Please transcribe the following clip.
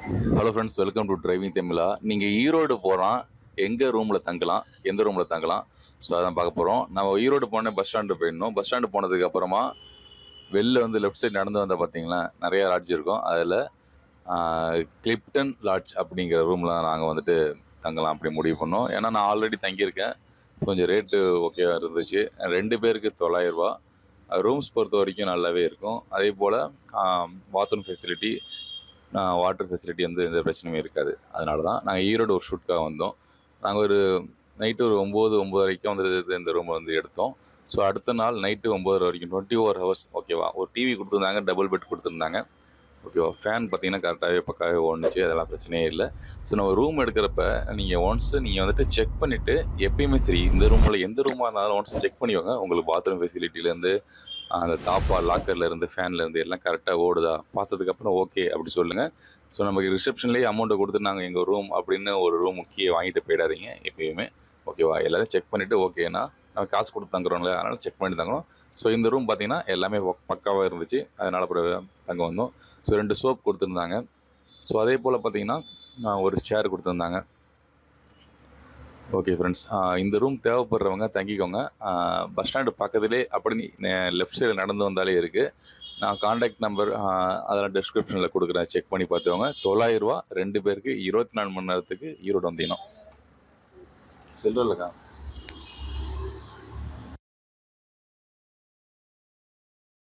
hello friends welcome to driving Tamizha நீங்கள் ஈரோடு போகிறோம் எங்கே ரூமில் தங்கலாம் எந்த ரூமில் தங்கலாம் ஸோ அதான் பார்க்க போகிறோம் நம்ம ஈரோடு போனே பஸ் ஸ்டாண்டு போயிடணும் பஸ் ஸ்டாண்டு போனதுக்கு அப்புறமா வெளில வந்து லெஃப்ட் சைடு நடந்து வந்தால் பார்த்தீங்களா நிறைய லாட்ஜ் இருக்கும் அதில் கிளிப்டன் லாட்ஜ் அப்படிங்கிற ரூமில் நாங்கள் வந்துட்டு தங்கலாம் அப்படி முடிவு பண்ணோம் ஏன்னா நான் ஆல்ரெடி தங்கியிருக்கேன் கொஞ்சம் ரேட்டு ஓகேவாக இருந்துச்சு ரெண்டு பேருக்கு தொள்ளாயிரரூபா ரூம்ஸ் பொறுத்த வரைக்கும் நல்லாவே இருக்கும் அதே போல் பாத்ரூம் ஃபெசிலிட்டி வாட்டர் ஃபெசிலிட்டி வந்து எந்த பிரச்சனையும் இருக்காது அதனால தான் நாங்கள் ஈரோடு ஒரு ஷூட்காக வந்தோம் நாங்கள் ஒரு நைட்டு ஒரு ஒம்பது ஒம்பது வரைக்கும் வந்து இந்த ரூமை வந்து எடுத்தோம் ஸோ அடுத்த நாள் நைட்டு ஒம்பது வரைக்கும் டுவெண்ட்டி ஃபோர் ஹவர்ஸ் ஓகேவா ஒரு டிவி கொடுத்துருந்தாங்க டபுள் பெட் கொடுத்துருந்தாங்க ஓகேவா ஃபேன் பார்த்தீங்கன்னா கரெக்டாகவே பக்காவே ஓடுனுச்சு அதெல்லாம் பிரச்சனையே இல்லை ஸோ நம்ம ரூம் எடுக்கிறப்ப நீங்கள் ஒன்ஸ் நீங்கள் வந்துட்டு செக் பண்ணிவிட்டு எப்பயுமே சரி இந்த ரூமில் எந்த ரூமாக இருந்தாலும் ஒன்ஸ் செக் பண்ணிக்கோங்க உங்களுக்கு பாத்ரூம் ஃபெசிலிட்டிலேருந்து அந்த தாப்பா லாக்கர்லேருந்து ஃபேன்லேருந்து எல்லாம் கரெக்டாக ஓடுதா பார்த்ததுக்கப்புறம் ஓகே அப்படி சொல்லுங்கள் ஸோ நமக்கு ரிசப்ஷன்லேயே அமௌண்ட்டை கொடுத்து நாங்கள் எங்கள் ரூம் அப்படின்னு ஒரு ரூம் முக்கிய வாங்கிட்டு போயிடாதீங்க எப்பயுமே ஓகேவா எல்லாரும் செக் பண்ணிவிட்டு ஓகேனா நம்ம காசு கொடுத்து தங்குறோம்ல அதனால் செக் பண்ணி தங்குறோம் ஸோ இந்த ரூம் பார்த்தீங்கன்னா எல்லாமே பக்காவாக இருந்துச்சு அதனால் அப்புறம் தங்க வந்தோம் ஸோ ரெண்டு சோப் கொடுத்துருந்தாங்க ஸோ அதே போல் பார்த்தீங்கன்னா ஒரு சேர் கொடுத்துருந்தாங்க ஓகே ஃப்ரெண்ட்ஸ் இந்த ரூம் தேவைப்படுறவங்க தங்கிக்கோங்க பஸ் ஸ்டாண்டு பக்கத்துலேயே அப்படி லெஃப்ட் சைடு நடந்து வந்தாலே இருக்குது நான் காண்டாக்ட் நம்பர் அதெல்லாம் டிஸ்கிரிப்ஷனில் கொடுக்குறேன் செக் பண்ணி பார்த்துக்கோங்க தொள்ளாயிரரூவா ரெண்டு பேருக்கு இருபத்தி நாலு மணி நேரத்துக்கு ஈரோடு வந்தீங்கன்னா செல்வம் இல்லைக்கா